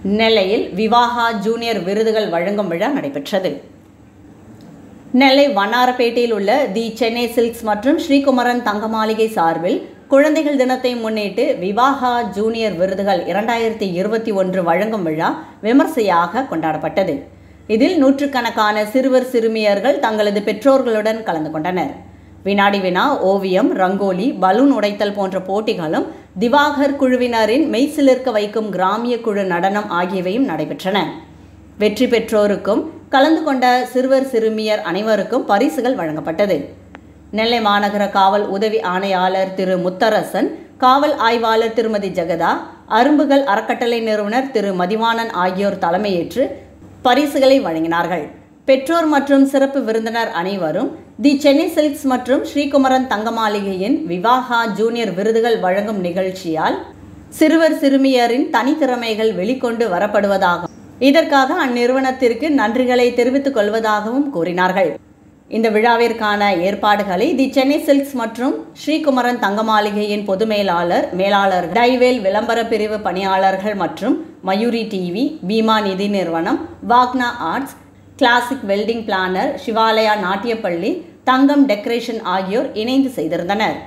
நெல்லையில் விவாகா ஜூனியர் விருதுகள் வழங்கும் விழா நடைபெற்றது நெல்லை வண்ணாரப்பேட்டையில் உள்ள தி சென்னை சில்க்ஸ் மற்றும் ஸ்ரீகுமரன் தங்க மாளிகை சார்பில் குழந்தைகள் தினத்தை முன்னிட்டு விவாகா ஜூனியர் விருதுகள் இரண்டாயிரத்தி இருபத்தி ஒன்று வழங்கும் விழா விமர்சையாக கொண்டாடப்பட்டது இதில் நூற்றுக்கணக்கான சிறுவர் சிறுமியர்கள் தங்களது பெற்றோர்களுடன் கலந்து கொண்டனர் வினாடி வினா ஓவியம் ரங்கோலி பலூன் உடைத்தல் போன்ற போட்டிகளும் திவாகர் குழுவினரின் மெய்சிலிர்க்க வைக்கும் கிராமிய குழு நடனம் ஆகியவையும் நடைபெற்றன வெற்றி பெற்றோருக்கும் கலந்து கொண்ட சிறுவர் சிறுமியர் அனைவருக்கும் பரிசுகள் வழங்கப்பட்டது நெல்லை மாநகர காவல் உதவி ஆணையாளர் திரு முத்தரசன் காவல் ஆய்வாளர் திருமதி ஜெகதா அரும்புகள் அறக்கட்டளை நிறுவனர் திரு மதிவாணன் ஆகியோர் தலைமையேற்று பரிசுகளை வழங்கினார்கள் பெற்றோர் மற்றும் சிறப்பு விருந்தினர் அனைவரும் தி சென்னை சில்க்ஸ் மற்றும் ஸ்ரீகுமரன் தங்க மாளிகையின் விவாகா ஜூனியர் விருதுகள் வழங்கும் நிகழ்ச்சியால் சிறுவர் சிறுமியரின் தனித்திறமைகள் வெளிக்கொண்டு வரப்படுவதாகவும் இதற்காக அந்நிறுவனத்திற்கு நன்றிகளை தெரிவித்துக் கொள்வதாகவும் கூறினார்கள் இந்த விழாவிற்கான ஏற்பாடுகளை தி சென்னை சில்க்ஸ் மற்றும் ஸ்ரீகுமரன் தங்க மாளிகையின் பொது மேலாளர் மேலாளர் டைவேல் விளம்பர பிரிவு பணியாளர்கள் மற்றும் மயூரி டிவி பீமா நிதி நிறுவனம் Vagna arts classic welding planner Sivalaya நாட்டியப்பள்ளி தங்கம் டெக்கரேஷன் ஆகியோர் இணைந்து செய்திருந்தனர்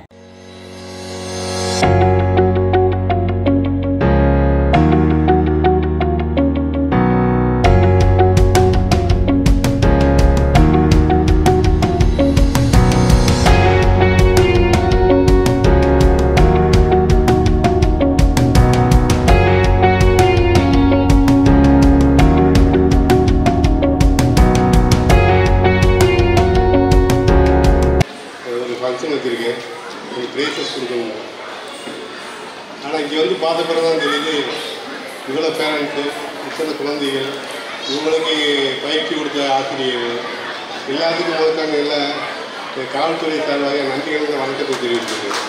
ஒரு ஃபங்க்ஷன் வச்சுருக்கேன் கொஞ்சம் ப்ரைஸஸ் கொடுக்கணும் ஆனால் இங்கே வந்து பார்த்த பிறகு தான் தெரியுது இவ்வளோ பேரண்ட்ஸு இத்தனை குழந்தைகள் இவங்களுக்கு பயிற்சி கொடுத்த ஆசிரியர்கள் எல்லாத்துக்கும் முதற்கான எல்லாம் இந்த காவல்துறை சார்பாக நன்றிகள் வணக்கத்தை தெரிவிச்சிருக்கு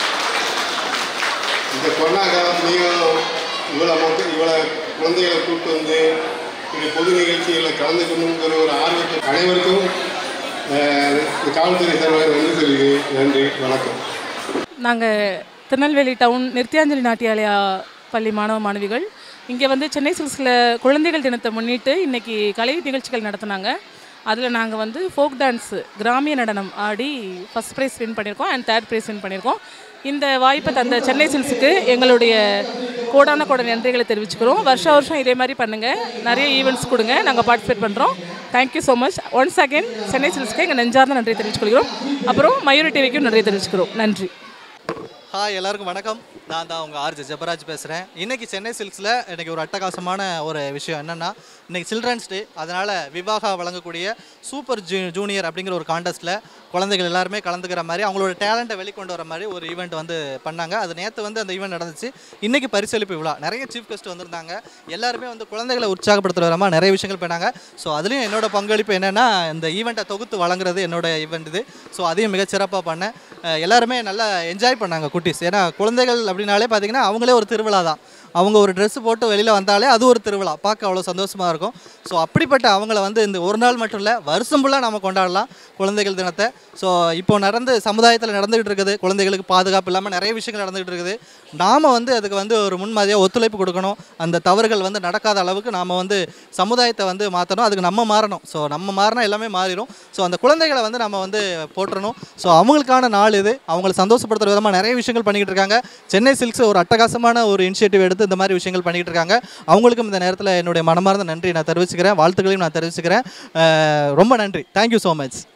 இந்த கொரோனா காலத்துலேயும் இவ்வளோ மக்கள் இவ்வளோ குழந்தைகளை கூப்பிட்டு வந்து இப்படி பொது நிகழ்ச்சிகளில் கலந்துக்கணுங்கிற ஒரு ஆர்வத்தை அனைவருக்கும் அஹ், இந்த காவல்துறை சார்பாக நன்றி தெரிவிக்கிறேன் நன்றி வணக்கம் நாங்கள் திருநெல்வேலி டவுன் நித்யாஞ்சலி நாட்டியாலயா பள்ளி மாணவ மாணவிகள் இங்கே வந்து சென்னை சில்க்ஸில் குழந்தைகள் தினத்தை முன்னிட்டு இன்றைக்கி கலை நிகழ்ச்சிகள் நடத்துனாங்க அதில் நாங்கள் வந்து ஃபோக் டான்ஸு கிராமிய நடனம் ஆடி ஃபஸ்ட் ப்ரைஸ் வின் பண்ணியிருக்கோம் அண்ட் தேர்ட் ப்ரைஸ் வின் பண்ணியிருக்கோம் இந்த வாய்ப்பை தந்த சென்னை சில்க்ஸுக்கு எங்களுடைய கோடான கோட நன்றிகளை தெரிவிச்சுக்கிறோம் வருஷம் வருஷம் இதே மாதிரி பண்ணுங்கள் நிறைய ஈவெண்ட்ஸ் கொடுங்க நாங்கள் பார்ட்டிசிபேட் பண்ணுறோம் thank you so much once again Chennai சில்க்ஸ்க்கு எங்கள் நெஞ்சார்ந்த நன்றி தெரிவிச்சுக்கொள்கிறோம் அப்புறம் மயூரி டிவிக்கும் நன்றி தெரிவிச்சுக்கிறோம் நன்றி ஹாய் எல்லாருக்கும் வணக்கம் நான் தான் உங்கள் ஆர்ஜி ஜெபராஜ் பேசுகிறேன் இன்றைக்கி சென்னை சில்க்ஸில் எனக்கு ஒரு அட்டகாசமான ஒரு விஷயம் என்னென்னா இன்றைக்கி சில்ட்ரன்ஸ் டே அதனால் விவாகா வழங்கக்கூடிய சூப்பர் ஜூ ஜூனியர் அப்படிங்கிற ஒரு காண்டஸ்ட்டில் குழந்தைகள் எல்லாருமே கலந்துக்கிற மாதிரி அவங்களோட டேலண்ட்டை வெளிக்கொண்டு வர மாதிரி ஒரு ஈவெண்ட் வந்து பண்ணாங்க அது நேற்று வந்து அந்த ஈவெண்ட் நடந்துச்சு இன்றைக்கி பரிசளிப்பு விழா நிறைய சீஃப் கெஸ்ட் வந்திருந்தாங்க எல்லாருமே வந்து குழந்தைகளை உற்சாகப்படுத்துகிற மாதிரி நிறைய விஷயங்கள் பண்ணாங்க ஸோ அதுலேயும் என்னோட பங்களிப்பு என்னென்னா இந்த ஈவெண்ட்டை தொகுத்து வழங்குறது என்னோட ஈவெண்ட் இது ஸோ அதையும் மிகச்சிறப்பாக பண்ணேன் அஹ் எல்லாருமே நல்லா என்ஜாய் பண்ணாங்க குட்டீஸ் ஏன்னா குழந்தைகள் அப்படின்னாலே பார்த்தீங்கன்னா அவங்களே ஒரு திருவிழா தான் அவங்க ஒரு Dress போட்டு வெளியில் வந்தாலே அது ஒரு திருவிழா பார்க்க அவ்வளோ சந்தோஷமாக இருக்கும் ஸோ அப்படிப்பட்ட அவங்கள வந்து இந்த ஒரு நாள் மட்டும் இல்லை வருஷம் ஃபுல்லாக நம்ம கொண்டாடலாம் குழந்தைகள் தினத்தை ஸோ இப்போ நடந்து சமுதாயத்தில் நடந்துகிட்டு இருக்குது குழந்தைகளுக்கு பாதுகாப்பு இல்லாமல் நிறைய விஷயங்கள் நடந்துகிட்டு இருக்குது நாம் வந்து அதுக்கு வந்து ஒரு முன்மாதிரியாக ஒத்துழைப்பு கொடுக்கணும் அந்த தவறுகள் வந்து நடக்காத அளவுக்கு நாம் வந்து சமுதாயத்தை வந்து மாற்றணும் அதுக்கு நம்ம மாறணும் ஸோ நம்ம மாறினா எல்லாமே மாறிடும் ஸோ அந்த குழந்தைகளை வந்து நம்ம வந்து போற்றணும் ஸோ அவங்களுக்கான நாள் இது அவங்களை சந்தோஷப்படுத்துகிற விதமாக நிறைய விஷயங்கள் பண்ணிக்கிட்டு இருக்காங்க சென்னை சில்க்ஸ் ஒரு அட்டகாசமான ஒரு இனிஷியேட்டிவ் எடுத்து இந்த மாதிரி விஷயங்கள் பண்ணிக்கிட்டு இருக்காங்க அவங்களுக்கும் இந்த நேரத்தில் என்னுடைய மனமார்ந்த நன்றி நான் தெரிவிச்சுக்கிறேன் வாழ்த்துக்களையும் நான் தெரிவிச்சுக்கிறேன் அஹ் ரொம்ப நன்றி தேங்க்யூ ஸோ மச்